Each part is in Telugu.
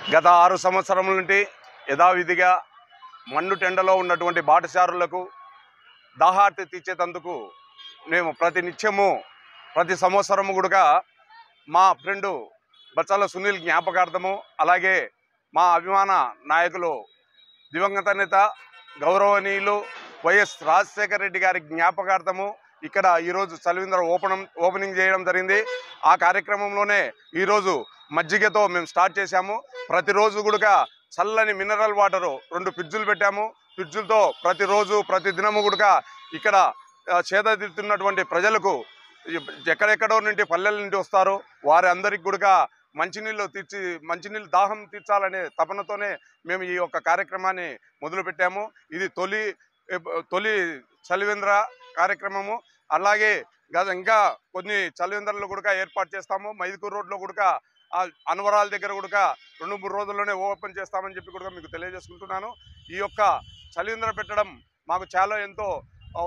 గత ఆరు సంవత్సరముల నుండి యథావిధిగా మన్ను టెండలో ఉన్నటువంటి బాటసారులకు దాహార్తి తీర్చేటందుకు మేము ప్రతి నిత్యము ప్రతి సంవత్సరము కూడా మా ఫ్రెండు బచ్చాల సునీల్ జ్ఞాపకార్థము అలాగే మా అభిమాన నాయకులు దివంగత నేత గౌరవనీయులు వైఎస్ రాజశేఖర రెడ్డి గారి జ్ఞాపకార్థము ఇక్కడ ఈరోజు చలివిందర ఓపెన్ ఓపెనింగ్ చేయడం జరిగింది ఆ కార్యక్రమంలోనే ఈరోజు మజ్జిగతో మేము స్టార్ట్ చేశాము ప్రతిరోజు కూడా చల్లని మినరల్ వాటరు రెండు ఫ్రిడ్జులు పెట్టాము ఫ్రిడ్జులతో ప్రతిరోజు ప్రతి దినము కూడా ఇక్కడ ఆ, చేద తీరుతున్నటువంటి ప్రజలకు ఎక్కడెక్కడో నుండి పల్లెల నుండి వస్తారు వారి అందరికి కూడా మంచినీళ్ళు తీర్చి మంచినీళ్ళు దాహం తీర్చాలనే తపనతోనే మేము ఈ యొక్క కార్యక్రమాన్ని మొదలుపెట్టాము ఇది తొలి తొలి చలివేంద్ర కార్యక్రమము అలాగే గత ఇంకా కొన్ని చలివేంద్రలు కూడా ఏర్పాటు చేస్తాము మైదుకూరు రోడ్లో కూడా ఆ అనవరాల దగ్గర కూడా రెండు మూడు రోజుల్లోనే ఓపెన్ చేస్తామని చెప్పి కూడా మీకు తెలియజేసుకుంటున్నాను ఈ యొక్క చలివేంద్ర పెట్టడం మాకు చాలా ఎంతో ఆ,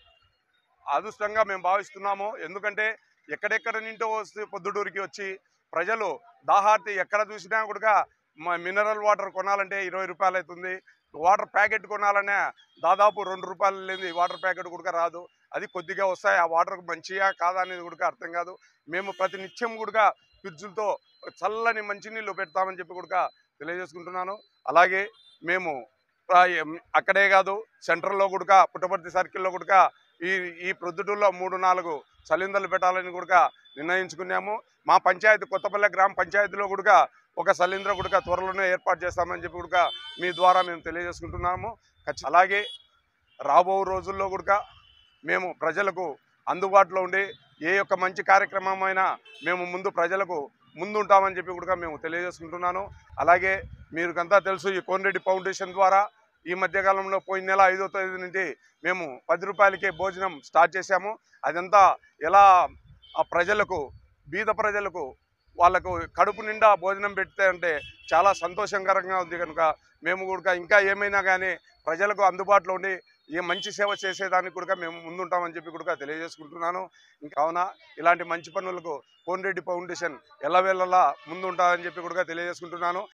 అదృష్టంగా మేము భావిస్తున్నాము ఎందుకంటే ఎక్కడెక్కడ నింటో వస్తే పొద్దుటూరికి వచ్చి ప్రజలు దాహార్తి ఎక్కడ చూసినా కూడా మినరల్ వాటర్ కొనాలంటే ఇరవై రూపాయలు అవుతుంది వాటర్ ప్యాకెట్ కొనాలనే దాదాపు రెండు రూపాయలు లేని వాటర్ ప్యాకెట్ కూడా రాదు అది కొద్దిగా వస్తాయి ఆ వాటర్ మంచిగా కాదా అనేది కూడా అర్థం కాదు మేము ప్రతి నిత్యం కూడా ఫ్రిడ్జులతో చల్లని మంచినీళ్ళు పెడతామని చెప్పి కూడా తెలియజేసుకుంటున్నాను అలాగే మేము ఆ, ఎం- అక్కడే కాదు సెంట్రల్లో కూడా పుట్టపర్తి సర్కిల్లో కూడా ఈ ఈ ప్రొద్దుటూరులో మూడు నాలుగు సలిందర్లు పెట్టాలని కూడా నిర్ణయించుకున్నాము మా పంచాయతీ కొత్తపల్లె గ్రామ పంచాయతీలో కూడా ఒక సలింద్ర కూడా త్వరలోనే ఏర్పాటు చేస్తామని చెప్పి కూడా మీ ద్వారా మేము తెలియజేసుకుంటున్నాము ఖచ్చి- అలాగే రాబో రోజుల్లో కూడా మేము ప్రజలకు అందుబాటులో ఉండి ఏ యొక్క మంచి కార్యక్రమం అయినా మేము ముందు ప్రజలకు ముందుంటామని చెప్పి కూడా మేము తెలియజేసుకుంటున్నాను అలాగే మీరుకంతా తెలుసు ఈ కోన్రెడ్డి ఫౌండేషన్ ద్వారా ఈ మధ్యకాలంలో పోయిన నెల ఐదో తేదీ నుండి మేము పది రూపాయలకే భోజనం స్టార్ట్ చేశాము అదంతా ఎలా ఆ ప్రజలకు బీద ప్రజలకు వాళ్ళకు కడుపు నిండా భోజనం పెడితే అంటే చాలా సంతోషకరంగా ఉంది కనుక మేము కూడా ఇంకా ఏమైనా కానీ ప్రజలకు అందుబాటులో ఉండి ఏ మంచి సేవ చేసేదానికి కూడా మేము ముందుంటామని చెప్పి కూడా తెలియజేసుకుంటున్నాను ఇంకా కావున ఇలాంటి మంచి పనులకు కోన్రెడ్డి ఫౌండేషన్ ఎల్లవేళలా ముందుంటామని చెప్పి కూడా తెలియజేసుకుంటున్నాను